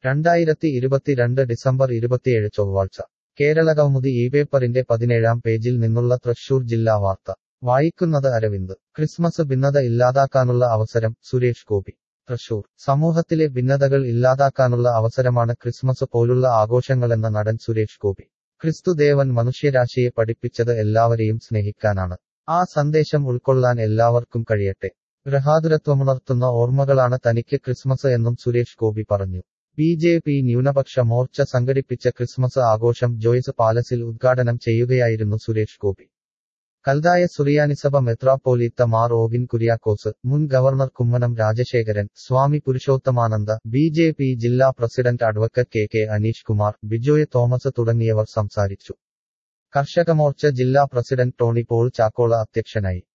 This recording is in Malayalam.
രണ്ടായിരത്തി ഇരുപത്തിരണ്ട് ഡിസംബർ ഇരുപത്തിയേഴ് ചൊവ്വാഴ്ച കേരള കൗമുദി ഈ പേപ്പറിന്റെ പതിനേഴാം പേജിൽ നിന്നുള്ള തൃശൂർ ജില്ലാ വാർത്ത വായിക്കുന്നത് അരവിന്ദ് ക്രിസ്മസ് ഭിന്നത ഇല്ലാതാക്കാനുള്ള അവസരം സുരേഷ് ഗോപി തൃശൂർ സമൂഹത്തിലെ ഭിന്നതകൾ ഇല്ലാതാക്കാനുള്ള അവസരമാണ് ക്രിസ്മസ് പോലുള്ള ആഘോഷങ്ങളെന്ന നടൻ സുരേഷ് ഗോപി ക്രിസ്തുദേവൻ മനുഷ്യരാശിയെ പഠിപ്പിച്ചത് എല്ലാവരെയും സ്നേഹിക്കാനാണ് ആ സന്ദേശം ഉൾക്കൊള്ളാൻ എല്ലാവർക്കും കഴിയട്ടെ ഗ്രഹാതുരത്വമുണർത്തുന്ന ഓർമ്മകളാണ് തനിക്ക് ക്രിസ്മസ് എന്നും സുരേഷ് ഗോപി പറഞ്ഞു ബി ജെ പി ന്യൂനപക്ഷ മോർച്ച സംഘടിപ്പിച്ച ക്രിസ്മസ് ആഘോഷം ജോയ്സ് പാലസിൽ ഉദ്ഘാടനം ചെയ്യുകയായിരുന്നു സുരേഷ് ഗോപി കൽതായ സുറിയാനിസഭ മെത്രാപ്പോലീത്ത മാർ ഓവിൻ കുര്യാക്കോസ് മുൻ governor Kummanam Rajasekharan Swami Purushothamananda B J P ജില്ലാ president advocate K K Aneesh Kumar Bijoy Thomas തുടങ്ങിയവർ സംസാരിച്ചു കർഷക മോർച്ച ജില്ലാ പ്രസിഡന്റ് ടോണി പോൾ ചാക്കോള അധ്യക്ഷനായി